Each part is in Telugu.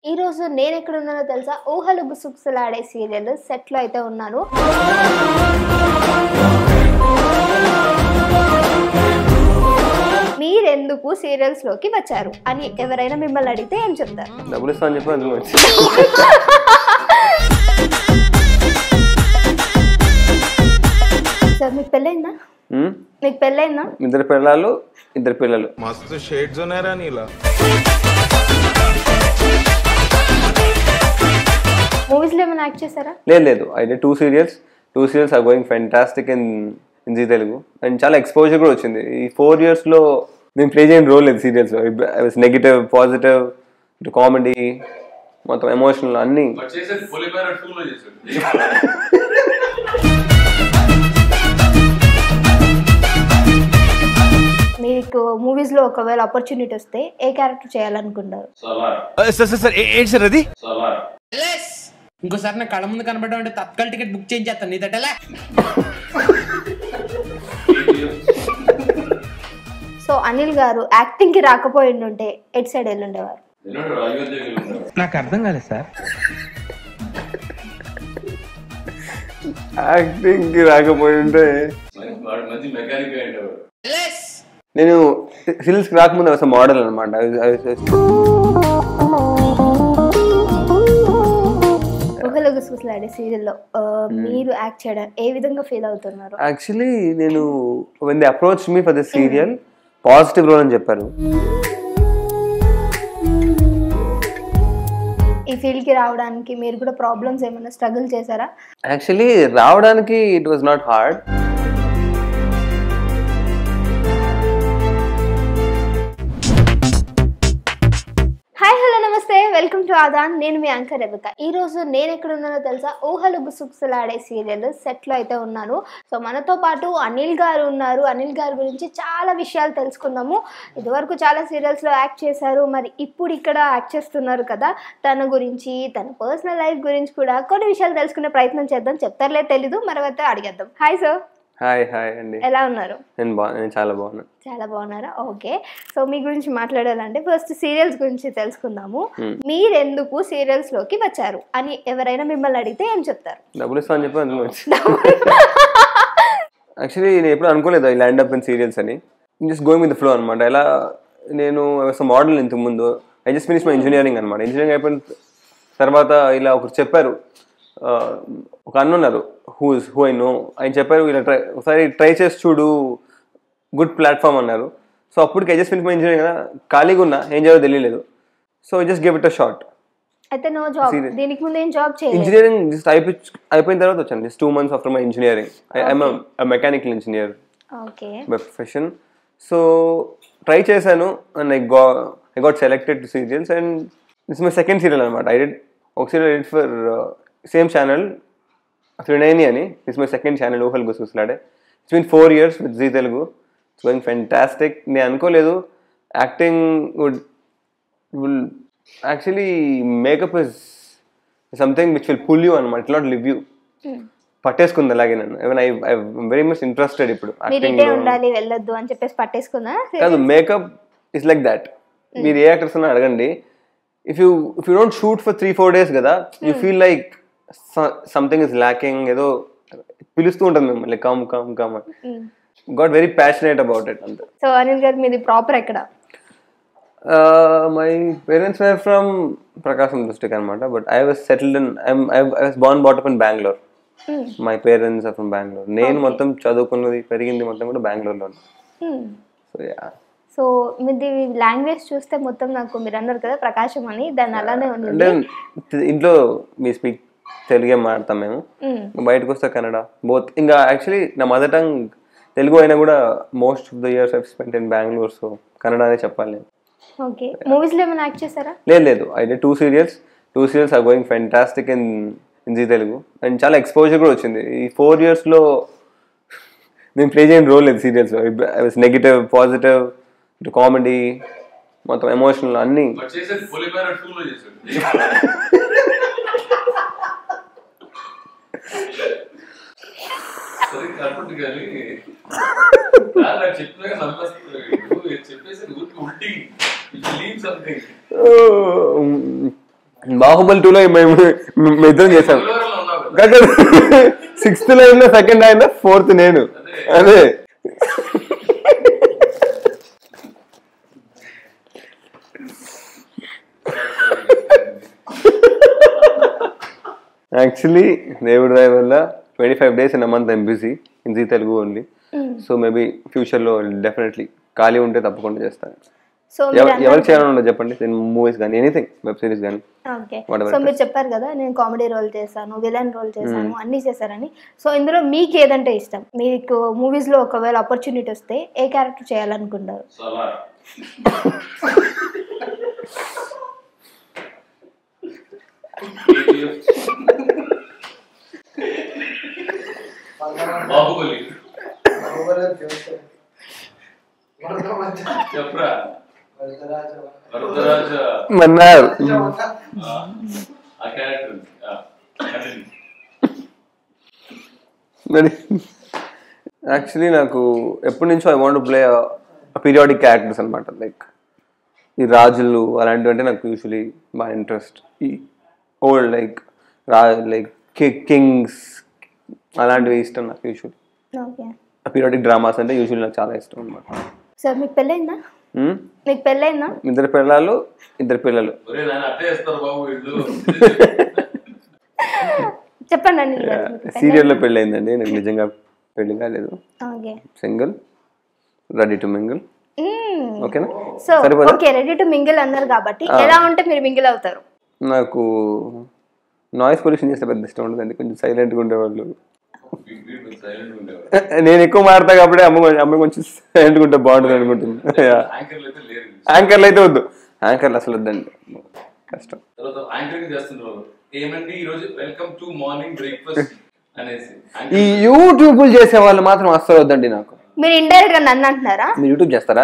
ఈ రోజు నేను ఎక్కడ ఉన్నానో తెలుసా ఊహలు గుసగుసలాడే సీరియల్ సెట్ లో అయితే ఉన్నాను మీరెందుకు సీరియల్స్ లోకి వచ్చారు అని ఎవరైనా మిమ్మల్ని అడిగితే ఏం చెప్తారు డబ్బులు ఇస్తా అని చెప్పి అందులో వచ్చి సార్ మీకు పెళ్ళైందా ఉమ్, మీకు పెళ్ళైందా ఇద్దరు పిల్లలు ఇద్దరు పిల్లలు मस्त शेड्स ఉన్నాయరా నీలా మూవీస్ లో ఏమైనా యాక్ట్ చేశారా లేదు లేదు అయితే two serials two serials are going fantastic in in Zee Telugu and చాలా ఎక్స్పోజర్ కూడా వచ్చింది ఈ ఫోర్ ఇయర్స్లో నేను ప్లే చేయని రోల్ లేదు సీరియల్స్లో నెగిటివ్ పాజిటివ్ ఇటు కామెడీ మొత్తం ఎమోషనల్ అన్నీ చేసేది పొలిమేర టూలో చేసాడు మీకు మూవీస్ లో ఒకవేళ ఆపర్చునిటీ వస్తే ఏ క్యారెక్టర్ చేయాలనుకుంటారు సలార్ సార్ సార్ సార్ ఏంటి సార్ అది సలార్ ఇంకోసారి నా కళ్ళ ముందు కనబడడం అంటే తత్కాల టికెట్ బుక్ చేయించేస్తాను నీ దట్టలే సో అనిల్ గారు యాక్టింగ్ కి రాకపోయి ఉంటే ఎట్ సైడ్ వెళ్ళి ఉండేవారు ఎన్నోడు అయోధ్యకి వెళ్ళాడు నాకు అర్థం కాలేదు సార్ యాక్టింగ్కి రాకపోయి ఉంటే వాడు మంచి మెకానిక్ అయ్యేవాడు నేను సీరియల్స్కి రాకముందు అసలు మోడల్ అనమాట ఊహలో గుసగుసలాడే సీరియల్లో మీరు యాక్ట్ చేయడం ఏ విధంగా ఫీల్ అవుతున్నారు యాక్చువల్లీ నేను when the approach me for the serial positive role అని చెప్పారు ఈ ఫీల్డ్ కి రావడానికి మీరు కూడా ప్రాబ్లమ్స్ ఏమైనా స్ట్రగుల్ చేశారా యాక్చువల్లీ రావడానికి it was not hard hi hello namaste welcome to Aadhan నేను మీ యాంకర్ రెబిక ఈ రోజు నేను ఎక్కడ ఉన్నానో తెలుసా ఊహలు గుసగుసలాడే సీరియల్ సెట్ లో అయితే ఉన్నాను సో మనతో పాటు అనిల్ గారు ఉన్నారు అనిల్ గారి గురించి చాలా విషయాలు తెలుసుకుందాము ఇదివరకు చాలా సీరియల్స్ లో యాక్ట్ చేశారు మరి ఇప్పుడు ఇక్కడ యాక్ట్ చేస్తున్నారు కదా తన గురించి తన పర్సనల్ లైఫ్ గురించి కూడా కొన్ని విషయాలు తెలుసుకునే ప్రయత్నం చేద్దాం చెప్తారులే తెలీదు మరొకతే అడిగేద్దాం హాయ్ సార్ హాయ్ హాయ్ అండి ఎలా ఉన్నారు నేను బా నేను చాలా బాగున్నాను చాలా బాగున్నారా ఓకే సో మీ గురించి మాట్లాడాలంటే ఫస్ట్ సీరియల్స్ గురించి తెలుసుకుందాము Hmm. మీరెందుకు సీరియల్స్ లోకి వచ్చారు అని ఎవరైనా మిమ్మల్ని అడిగితే ఏం చెప్తారు డబ్బులు ఇస్తా అని చెప్పి అందులో వచ్చి యాక్చువల్లీ నేను ఎప్పుడు అనుకోలేదు ఈ ల్యాండ్ అప్ ఇన్ సీరియల్స్ అని జస్ట్ గోయింగ్ విత్ ఫ్లో అనమాట ఎలా నేను మోడల్ ఇంతకు ముందు I just finish my engineering అనమాట ఇంజనీరింగ్ అయిపోయిన తర్వాత ఇలా ఒకరు చెప్పారు ఆ, ఒక అన్న ఉన్నారు హూ హూ ఐ నో ఆయన చెప్పారు ఇలా ట్రై ఒకసారి ట్రై చేసి చూడు గుడ్ ప్లాట్ఫామ్ అన్నారు సో అప్పటికి I just finish my engineering కదా ఖాళీగా ఉన్నా ఏం చేయాలో తెలియలేదు so just give it a short అయితే నో జాబ్ Serious. దీనికి ముందు ఏం జాబ్ చేయలేదు ఇంజనీరింగ్ జస్ట్ అయిపోయి అయిపోయిన తర్వాత వచ్చాను just two months after my engineering I'm mechanical engineer okay by profession so try చేశాను and I go I got selected to serials and it's my second serial అనమాట ఐ డెడ్ ఒక సీరియల్ edit for same channel Trinayani అని it's my second channel Oohalu Gusagusalade it's mean four years with Zee Telugu it's going fantastic నేను అనుకోలేదు acting would will actually makeup is something which will pull you అనమాట ఇట్ నాట్ లివ్ యూ పట్టేసుకుంది అలాగే నన్ను even I I very much interested ఇప్పుడు మీరు acting ఇటే లో. ఉండాలి వెళ్ళొద్దు అని చెప్పేసి పట్టేసుకుందా కాదు మేకప్ ఇస్ లైక్ దాట్ మీరు ఏ యాక్టర్స్ అని అడగండి if you if you don't shoot for three four days కదా you feel like something is lacking ఏదో పిలుస్తూ ఉంటుంది మిమ్మల్ని come come come got very passionate about it అంతే సో అనిల్ గారు మీది ప్రాపర్ ఎక్కడ my parents were from Prakasam district అనమాట but I was settled in I was born brought up in Bengaluru my parents are from Bengaluru నేను మొత్తం చదువుకున్నది పెరిగింది మొత్తం కూడా బెంగళూరులో సో యా సో మీది లాంగ్వేజ్ చూస్తే మొత్తం నాకు మీరు అన్నారు కదా ప్రకాశం అని దాన్ని అలానే ఉంది అంటే ఇంట్లో మీ స్పీక్ తెలుగే మాడతాం మేము బయటకు వస్తే కన్నడ బోత్ ఇంకా యాక్చువల్లీ నా మదర్ టంగ్ తెలుగు అయినా కూడా most of the years I spent in Bengaluru so Kannada అనే చెప్పాలి నేను ఓకే మూవీస్ లో ఏమైనా యాక్ట్ చేశారా లేదు లేదు అయితే two serials two serials are going fantastic in in Zee Telugu and చాలా ఎక్స్పోజర్ కూడా వచ్చింది ఈ ఫోర్ ఇయర్స్లో నేను ప్లే చేయని రోల్ లేదు సీరియల్స్లో నెగిటివ్ పాజిటివ్ ఇటు కామెడీ మొత్తం ఎమోషనల్ అన్నీ వాడు చేసేది పొలిమేర టూలో చేసాడు సరే కరెక్ట్ కానీ నాకు చెప్పినాక నమ్మేస్తున్నాడు చెప్పేసి ఊరికి ఉల్టీ లీవ్ సంథింగ్ బాహుబలి టూలో మేము మేము ఇద్దరం చేసాం పులిహోరలో ఉన్నావు కదా సిక్స్త్ లైన్ లో సెకండ్ ఆయన ఫోర్త్ నేను అదే యాక్చువల్లీ దేవుడి దయ వల్ల twenty five days in month I'm busy in Zee Telugu only so maybe ఫ్యూచర్లో డెఫినెట్లీ ఖాళీ ఉంటే తప్పకుండా చేస్తాను సో ఎవ- ఎవరికి చేయాలని ఉండదు చెప్పండి నేను మూవీస్ కానీ ఎనీథింగ్ వెబ్ సిరీస్ కానీ ఓకే Whatever సో it మీరు చెప్పారు కదా నేను కామెడీ రోల్ చేశాను విలన్ రోల్ చేశాను అన్ని చేశారని సో ఇందులో మీకు ఏదంటే ఇష్టం మీకు మూవీస్ లో ఒకవేళ ఆపర్చునిటీ వస్తే ఏ క్యారెక్టర్ చేయాలనుకుంటారు సలాడ్ బాహుబలి చెప్పరా వరదరాజ మన్నారు ఆ క్యారెక్టర్ మరి యాక్చువల్లీ నాకు ఎప్పటి నుంచో I want play periodic characters అనమాట లైక్ ఈ రాజులు అలాంటివి అంటే నాకు యూజువలీ బాగా ఇంట్రెస్ట్ ఈ ఓల్డ్ లైక్ రా లైక్ కింగ్స్ అలాంటివి ఇష్టం నాకు యూజువల్లీ ఓకే పీరియాడిక్ డ్రామాస్ అంటే యూజువల్లీ నాకు చాలా ఇష్టం అనమాట సార్ మీకు పెళ్ళైందా మీకు పెళ్ళైందా ఇద్దరు పిల్లలు ఇద్దరు పిల్లలు ఒరే నాన్న అట్టే వేస్తారు బాబు వీళ్ళు చెప్పండి అండి గారు, మీకు పెళ్ళైందా? సీరియల్లో పెళ్ళయిందండి నాకు నిజంగా పెళ్లి కాలేదు okay single ready to mingle hmm. ఓకేనా సో సరిపోదా ఓకే రెడీ టు మింగిల్ అన్నారు కాబట్టి ఎలా ఉంటే మీరు మింగిల్ అవుతారు నాకు నాయిస్ పొల్యూషన్ చేస్తే పెద్ద ఇష్టం ఉండదండి కొంచెం సైలెంట్గా ఉండేవాళ్ళు వీడు సైలెంట్ ఉండేవారు నేను ఎక్కువ మాడతా కాబట్టి అమ్మ కొంచెం- అమ్మ కొంచెం సైలెంట్గా ఉంటే బాగుంటుంది అనుకుంటుంది యాంకర్లు అయితే లేరు యాంకర్లు అయితే వద్దు యాంకర్లు అసలు వద్దండి కష్టం తర్వాత యాంకరింగ్ చేస్తున్నారు ఏమండి ఈ రోజు వెల్కమ్ టు మార్నింగ్ బ్రేక్ఫాస్ట్ అనేసి ఈ యూట్యూబ్లు చేసే వాళ్ళు మాత్రం అస్సలు వద్దండి నాకు మీరు ఇండైరెక్ట్ గా నన్ను అంటున్నారా మీరు యూట్యూబ్ చేస్తారా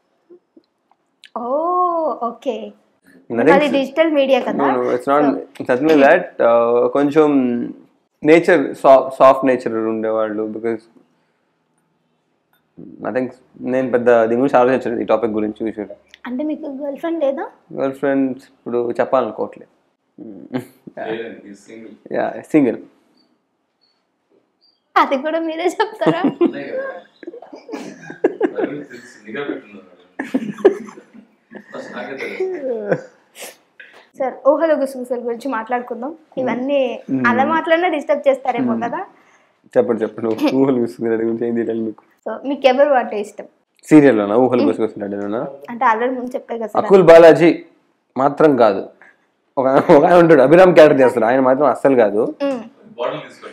ఓ ఓకే Nothing- అది డిజిటల్ మీడియా కదా ఇట్స్ నాట్ నథింగ్ దాట్ కొంచెం నేచర్ సాఫ్ట్ నేచర్ ఉండేవాళ్ళు బికాస్ నథింగ్ నేను పెద్ద దీని గురించి ఆలోచించలేదు ఈ టాపిక్ గురించి యూజువల్ అంటే మీకు గర్ల్ ఫ్రెండ్ లేదా గర్ల్ ఫ్రెండ్స్ ఇప్పుడు చెప్పాలనుకోవట్లేదు సింగిల్ యా సింగిల్ అది కూడా మీరే చెప్తారా నిఘా పెట్టున్నారు ఫస్ట్ నాకే తెలుసు సార్ ఊహల గుసగుసల గురించి మాట్లాడుకుందాం ఇవన్నీ అలా మాట్లాడినా డిస్టర్బ్ చేస్తారేమో కదా చెప్పండి చెప్పండి ఊహలు గుర్తుంది గురించి ఏం తెలియాలి మీకు సో మీకు ఎవరు అంటే ఇష్టం సీరియల్లోనా ఊహలు గుర్తుకొస్తున్నాడేనా అంటే ఆల్రెడీ ముందు చెప్పారు కదా సార్ అకుల్ బాలాజీ మాత్రం కాదు ఒక ఒక ఆయన ఉంటాడు అభిరామ్ క్యారెక్టర్ చేస్తాడు ఆయన మాత్రం అస్సలు కాదు బాటిల్ తీసుకోండి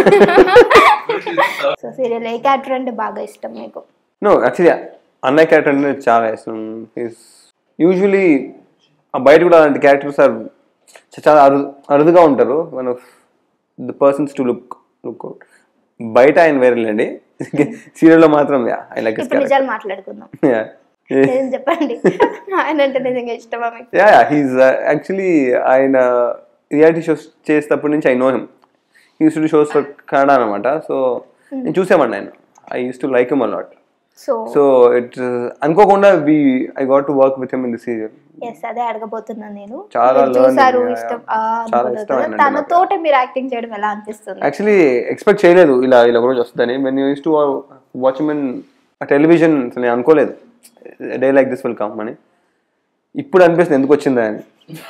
సో సీరియల్ ఏ క్యారెక్టర్ అంటే బాగా ఇష్టం మీకు నో యాక్చువల్లీ అన్నయ్య క్యారెక్టర్ అంటే నాకు చాలా ఇష్టం యూజువలీ బయట కూడా అలాంటి క్యారెక్టర్స్ ఆర్ చాలా అరు అరుదుగా ఉంటారు one of the persons to look look out బయట ఆయన వేరేలేండి సీరియల్లో మాత్రం ఐ లైక్ ఇప్పుడు నిజాలు మాట్లాడుకుందాం ఏం చెప్పండి ఆయన అంటే నిజంగా ఇష్టమా మీకు యా హీస్ యాక్చువల్లీ ఆయన రియాలిటీ షోస్ చేసేటప్పటి నుంచి I know him use to shows for Kannada అనమాట సో నేను చూసామండి ఆయన I use to like him a lot so so it అనుకోకుండా we I got to work with him in the serial yes అదే అడగబోతున్నాను నేను చాలా మీరు learning, చూసారు yeah, ఇష్టం yeah. ఆ, చాలా అనుకున్నారు ఇష్టం కదా. ఆయనంటే నాకు. తనతోటే మీరు యాక్టింగ్ చేయడం ఎలా అనిపిస్తుంది యాక్చువల్లీ ఎక్స్పెక్ట్ చేయలేదు ఇలా ఇలా ఒక రోజు వస్తుందని when use to watch in television అసలు నేను అనుకోలేదు day like this will come అని ఇప్పుడు అనిపిస్తుంది ఎందుకు వచ్చిందా అని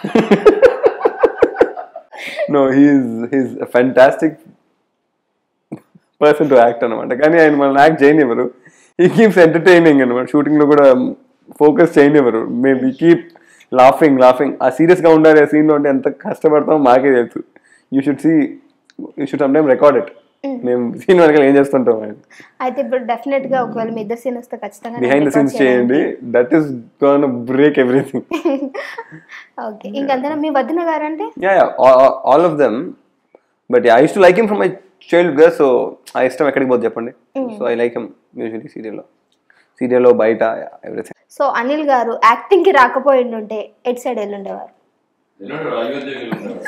no he's he's fantastic person to act అనమాట కానీ ఆయన మనల్ని యాక్ట్ చేయనివ్వరు ఈ కీప్స్ ఎంటర్టైనింగ్ అనమాట షూటింగ్ లో కూడా ఫోకస్ చేయనివ్వరు మేము ఈ కీప్ లాఫింగ్ లాఫింగ్ ఆ సీరియస్ గా ఉండాలి ఆ సీన్ లో ఉంటే ఎంత కష్టపడతామో మాకే తెలుసు you should see you should some time record it మేము సీన్ వెనకాల ఏం చేస్తుంటాం అని అయితే ఇప్పుడు డెఫినెట్ గా ఒకవేళ మీ ఇద్దరు సీన్ వస్తే ఖచ్చితంగా బిహైండ్ ద సీన్స్ చేయండి that is gone break everything okay ఇంకంతేనా మీ వదిన గారు అంటే ya ya all of them but I use to like him from my child గా సో ఆ ఇష్టం ఎక్కడికి పోదు చెప్పండి so I like him usually సీరియల్లో సీరియల్లో బయట ఎవ్రీథింగ్ సో అనిల్ గారు యాక్టింగ్ కి రాకపోయి ఉంటే ఎట్ సైడ్ వెళ్ళి ఉండేవారు ఎన్నోడు అయోధ్యకి ఉండేవాడు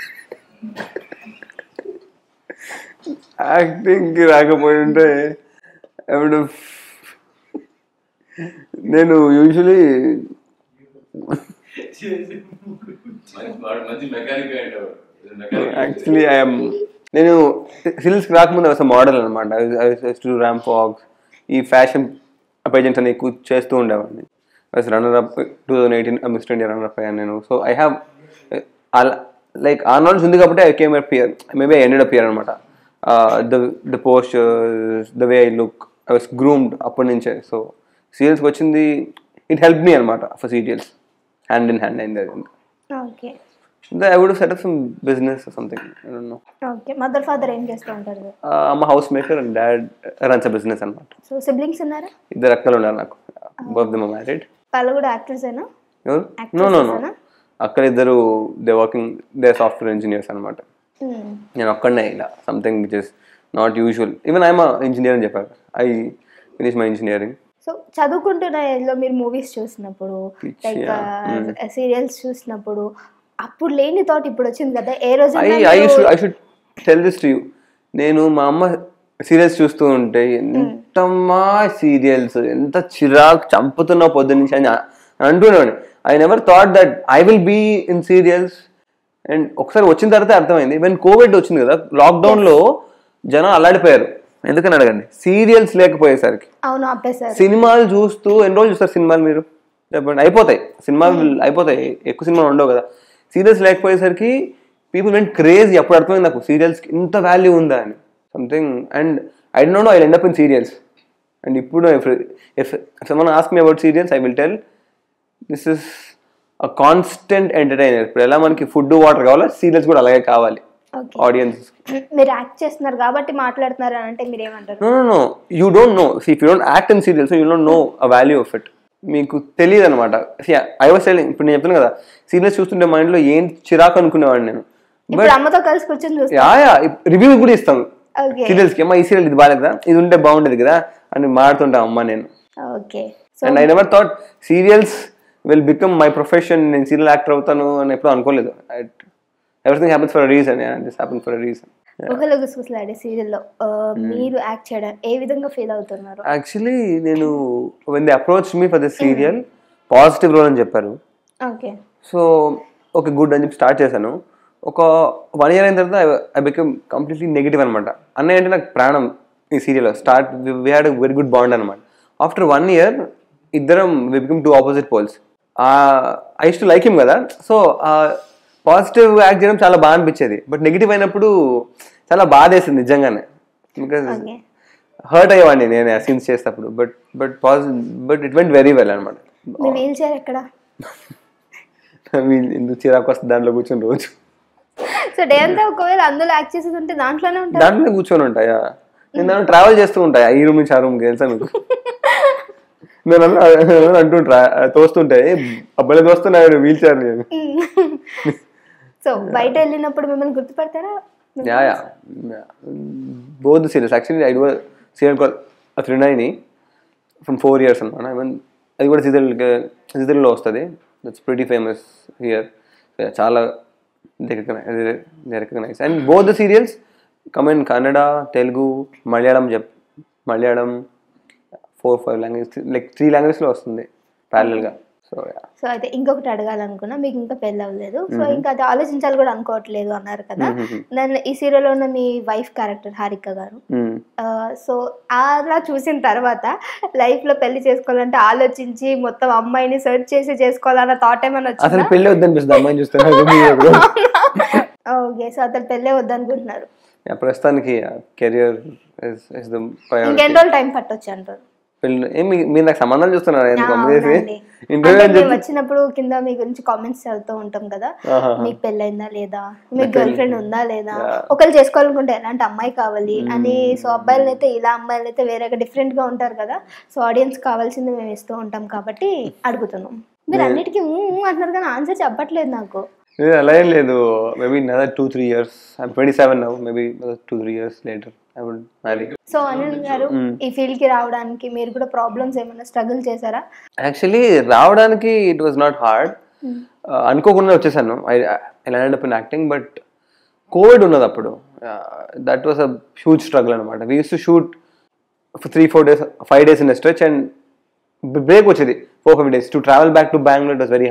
యాక్టింగ్కి రాకపోయి ఉంటే ఎప్పుడు నేను యూజువలీ వాడు మంచి మెకానిక్ అయ్యేవాడు మెకానిక్ యాక్చువల్లీ ఐఎమ్ నేను సిల్స్కి రాకముందు అసలు మోడల్ అనమాట టు ర్యామ్ ఫాక్స్ ఈ ఫ్యాషన్ పేజెంట్స్ అని ఎక్కువ చేస్తూ ఉండేవాడిని runner up two thousand eighteen Mister India runner up అయ్యాను నేను so I have like a knowledge ఉంది కాబట్టి I came up year maybe I ended up year అనమాట the the post the way I look I was groomed అప్పటి నుంచే సో సీరియల్స్కి వచ్చింది ఇట్ హెల్ప్ మీ అనమాట for serials hand in hand అయింది అది okay I would have set up some business or something. I don't know. Okay mother father ఏం చేస్తూ ఉంటారు Uh, I'm a housemaker and dad runs a business అనమాట సో సిబ్లింగ్స్ ఉన్నారా ఇద్దరు అక్కలు ఉన్నారు నాకు బోత్ దమ్ మ్యారీడ్ వాళ్ళు కూడా యాక్టర్స్ అయినా ఎవరు నో నో నో అక్కడ ఇద్దరు they working they software engineers అనమాట నేను ఒక్కడనే ఇలా something which is not usual even I'm engineer అని చెప్పారు I finish my engineering so చదువుకుంటున్న ఏజ్లో మీరు మూవీస్ చూసినప్పుడు లైక్ సీరియల్స్ చూసినప్పుడు అప్పుడు లేని థాట్ ఇప్పుడు వచ్చింది కదా ఏ రోజు I I should I should tell this to you నేను మా అమ్మ సీరియల్స్ చూస్తూ ఉంటే ఎంతమ్మా సీరియల్స్ ఎంత చిరాకు చంపుతున్నా పొద్దు నుంచి అని అంటున్నాను I never thought that I will be in serials and ఒకసారి వచ్చిన తర్వాత అర్థమైంది వెన్ కోవిడ్ వచ్చింది కదా లాక్డౌన్ లో జనం అల్లాడిపోయారు ఎందుకని అడగండి సీరియల్స్ లేకపోయేసరికి అవును ఆపేశారు సినిమాలు చూస్తూ ఎన్ని రోజులు చూస్తారు సినిమాలు మీరు చెప్పండి అయిపోతాయి సినిమాలు అయిపోతాయి ఎక్కువ సినిమాలు ఉండవు కదా సీరియల్స్ లేకపోయేసరికి పీపుల్ వెంట్ క్రేజ్ అప్పుడు అర్థమైంది నాకు సీరియల్స్కి ఇంత వాల్యూ ఉందా అని something and I don't know I end up in serials and ఇప్పుడు if someone ask me about serials I will tell this is a constant entertainer ఇప్పుడు ఎలా మనకి ఫుడ్ వాటర్ కావాలో సీరియల్స్ కూడా అలాగే కావాలి ఓకే ఆడియన్స్ మీరు యాక్ట్ చేస్తున్నారు కాబట్టి మాట్లాడుతున్నారు అని అంటే మీరు ఏమంటారు no no no you don't know if you don't act in serials you don't know a value of it మీకు తెలియదు అనమాట ఐ వాస్ టెలింగ్ ఇప్పుడు నేను చెప్తాను కదా సీరియల్స్ చూస్తుంటే మైండ్లో ఏం చిరాకు అనుకునేవాడిని నేను ఇప్పుడు అమ్మతో కలిసి కూర్చొని చూస్తారు యా యా రివ్యూ కూడా ఇస్తాం ఓకే సీరియల్స్ కి అమ్మ ఈ సీరియల్ ఇది బాగాలేదా ఇది ఉంటే బాగుండేది కదా అని మాడుతుంటా అమ్మ నేను okay so and I never thought serials will become my profession నేను సీరియల్ యాక్టర్ అవుతాను అని ఎప్పుడు అనుకోలేదు everything happens for reason this happen for reason ఒకళ్ళు గుసగుసలాడే సీరియల్లో మీరు యాక్ట్ చేయడం ఏ విధంగా ఫీల్ అవుతున్నారు యాక్చువల్లీ నేను when the approach me for this serial positive role అని చెప్పారు ఓకే సో ఓకే గుడ్ అని చెప్పి స్టార్ట్ చేశాను ఒక వన్ ఇయర్ అయిన తర్వాత ఐ బికమ్ కంప్లీట్లీ నెగిటివ్ అనమాట అన్నయ్య అంటే నాకు ప్రాణం ఈ serial start we had very good bond అనమాట ఆఫ్టర్ వన్ ఇయర్ ఇద్దరం we become two opposite poles I to like him కదా సో పాజిటివ్ యాక్ట్ చేయడం చాలా బాగా అనిపించేది బట్ నెగిటివ్ అయినప్పుడు చాలా బాధ వేసింది నిజంగానే బికాస్ ఓకే హర్ట్ అయ్యేవాడిని నేను ఆ సీన్స్ చేసేటప్పుడు but but positive but it went very well అనమాట మీ వీల్ చైర్ ఎక్కడ ఎందుకు చిరాకు వస్తుంది దాంట్లో కూర్చొని రోజు సో డే అంతా ఒకవేళ అందులో యాక్ట్ చేసేది ఉంటే దాంట్లోనే ఉంటారు దాంట్లో కూర్చొని ఉంటాయా నేను దాంట్లో ట్రావెల్ చేస్తూ ఉంటాయా ఈ రూమ్ నుంచి ఆ రూమ్కి తెలుసా మీకు నేను అన్న- నేను అంటుంటా తోస్తుంటే అబ్బాయి తోస్తున్నాడు వీల్ చైర్ నేను సో బయట వెళ్ళినప్పుడు మిమ్మల్ని గుర్తుపడతారా yeah yeah both serials actually I do serial call Trinayani from four years అనమాట ఐ మీన్ అది కూడా సీరియల్ సీరియల్లో వస్తుంది దట్స్ ప్రిటీ ఫేమస్ హియర్ చాలా recognise and both the serials come in Kannada Telugu Malayalam చెప్ Malayalam four five language like three లాంగ్వేజ్లో వస్తుంది ప్యారల్గా సో యా సో అయితే ఇంకొకటి అడగాలనుకున్నా మీకు ఇంకా పెళ్ళి అవ్వలేదు సో ఇంకా అది ఆలోచించాలి కూడా అనుకోవట్లేదు అన్నారు కదా నన్ను ఈ సీరియల్లో ఉన్న మీ వైఫ్ క్యారెక్టర్ హారిక గారు ఆ, సో అలా చూసిన తర్వాత లైఫ్ లో పెళ్లి చేసుకోవాలంటే ఆలోచించి మొత్తం అమ్మాయిని సెర్చ్ చేసి చేసుకోవాలన్న థాట్ ఏమైనా అసలు వచ్చిందా పెళ్ళి వద్దనిపిస్తుంది అమ్మాయిని చూస్తే ఓకే సో అతను పెళ్ళే వద్దనుకుంటున్నారు యా, ప్రస్తుతానికి కెరియర్ ఇస్ ద ప్రయారిటీ ఇంకెన్ని రోజులు టైం పట్టొచ్చు అంటారు పెళ్ళి ఏం మీ- మీరు నాకు సంబంధాలు చూస్తున్నారు ఎందుకు అమ్మేసి అవునండి. ఇంటర్వ్యూ అంటే అని మేము చెప్పి వచ్చినప్పుడు కింద మీ గురించి కామెంట్స్ చదువుతూ ఉంటాం కదా ఆహా. మీకు పెళ్ళైందా లేదా మీకు గర్ల్ ఫ్రెండ్ ఉందా లేదా ఒకళ్ళు చేసుకోవాలనుకుంటే ఎలాంటి అమ్మాయి కావాలి అని సో అబ్బాయిలు అయితే ఇలా అమ్మాయిలు అయితే వేరేగా డిఫరెంట్ గా ఉంటారు కదా సో ఆడియన్స్ కావాల్సింది మేము ఇస్తూ ఉంటాం కాబట్టి అడుగుతున్నాం మీరు అన్నిటికీ ఊ, ఊ అంటున్నారు కానీ ఆన్సర్ చెప్పట్లేదు నాకు ఏ, అలా ఏం లేదు maybe another two three years I'm twenty seven now maybe two three years later I would marry so Anil garu ఈ ఫీల్డ్ కి రావడానికి మీరు కూడా ప్రాబ్లమ్స్ ఏమైనా స్ట్రగుల్ చేశారా యాక్చువల్లీ రావడానికి ఇట్ వాజ్ నాట్ హార్డ్ అనుకోకుండా వచ్చేసాను I I land up in acting but covid ఉన్నది అప్పుడు that was a huge struggle అనమాట we use to shoot three four days five days in stretch and break వచ్చేది four five days to travel back to Bengaluru it was very hard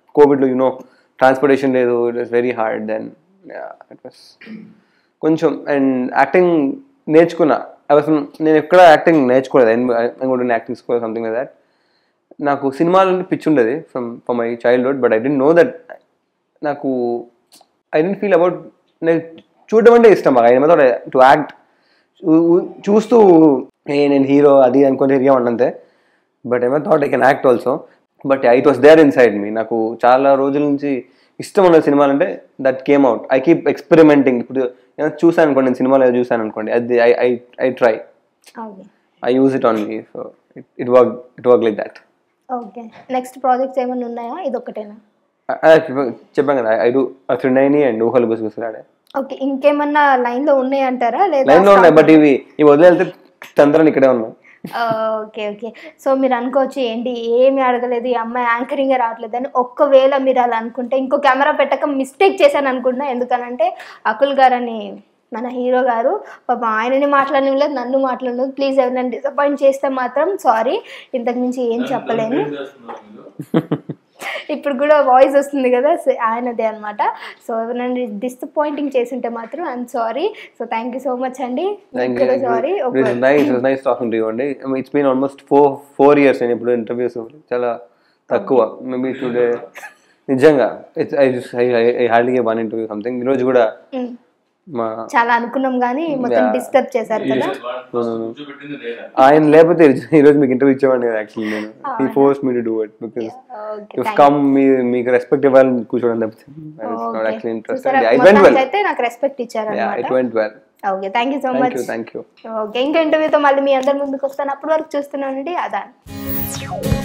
కోవిడ్లో యూనో ట్రాన్స్పోర్టేషన్ లేదు it was very hard then it was కొంచెం అండ్ యాక్టింగ్ నేర్చుకున్నా I was- నేను ఎక్కడ యాక్టింగ్ నేర్చుకోలేదు I acting school something like that నాకు సినిమాలు పిచ్చి ఉండేది from from my childhood but I didn't know that నాకు ఐ డెంట్ ఫీల్ అబౌట్ నేను చూడడం అంటే ఇష్టం బాగా ఆయన టు యాక్ట్ చూస్తూ ఏ నేను హీరో అది అనుకుని హీరో అంతే బట్ ఏమో thought I can act also but it was there inside me నాకు చాలా రోజుల నుంచి ఇష్టం ఉన్న సినిమాలు అంటే that came out I keep experimenting ఇప్పుడు ఏమైనా చూసాను అనుకోండి నేను సినిమాలో ఏదో చూసాను అనుకోండి అది I I I try okay I use it on me so it it work it work like that okay next projects ఏమైనా ఉన్నాయా ఇది ఒకటేనా చెప్పాను కదా ఐ డూ త్రినైని అండ్ ఊహలు గుసగుసలాడే ఓకే ఇంకేమన్నా లైన్ లో ఉన్నాయంటారా లేదా లైన్ లో ఉన్నాయి బట్ ఇవి ఇవి వదిలేస్తే చంద్రన్ ఇక్కడే ఉన్నాయి ఓకే ఓకే సో మీరు అనుకోవచ్చు ఏంటి ఏమి అడగలేదు ఈ అమ్మాయి యాంకరింగ్ రావట్లేదు అని ఒక్కవేళ మీరు అలా అనుకుంటే ఇంకో కెమెరా పెట్టక మిస్టేక్ చేశాను అనుకుంటున్నా ఎందుకనంటే అకుల్ గారు అని మన హీరో గారు పాప ఆయనని మాట్లాడలేదు నన్ను మాట్లాడలేదు ప్లీజ్ ఎవరైనా డిసప్పాయింట్ చేస్తే మాత్రం సారీ ఇంతకు మించి ఏం చెప్పలేను ఇప్పుడు కూడా వాయిస్ వస్తుంది కదా సో ఆయనదే అనమాట సో ఎవరైనా డిసప్పాయింటింగ్ చేసి ఉంటే మాత్రం I'm sorry so thank you so much అండి thank you sorry it's nice it's nice talking to you అండి it's been almost four four years నేను ఇప్పుడు ఇంటర్వ్యూస్ చాలా తక్కువ మేబీ టుడే నిజంగా it's I just I I hardly one interview something ఈరోజు కూడా మా చాలా అనుకున్నాం కానీ మొత్తం Yeah. డిస్టర్బ్ చేశారు కదా కూర్చోబెట్టింది లేదా ఆయన లేకపోతే ఈ రోజు మీకు ఇంటర్వ్యూ ఇచ్చేవాడిని కదా యాక్చువల్లీ నేను ఈ force me to do it because okay come me మీకు రెస్పెక్ట్ ఇవ్వాలని కూర్చోవడం తప్పితే I was not actually interested I went well అయితే నాకు రెస్పెక్ట్ ఇచ్చారు యా ఇట్ అనమాట went well okay thank you so thank much you thank you okay ఇంకా ఇంటర్వ్యూతో మళ్ళీ మీ అందరి ముందుకు వస్తాను అప్పటి వరకు చూస్తున్నానండి అదా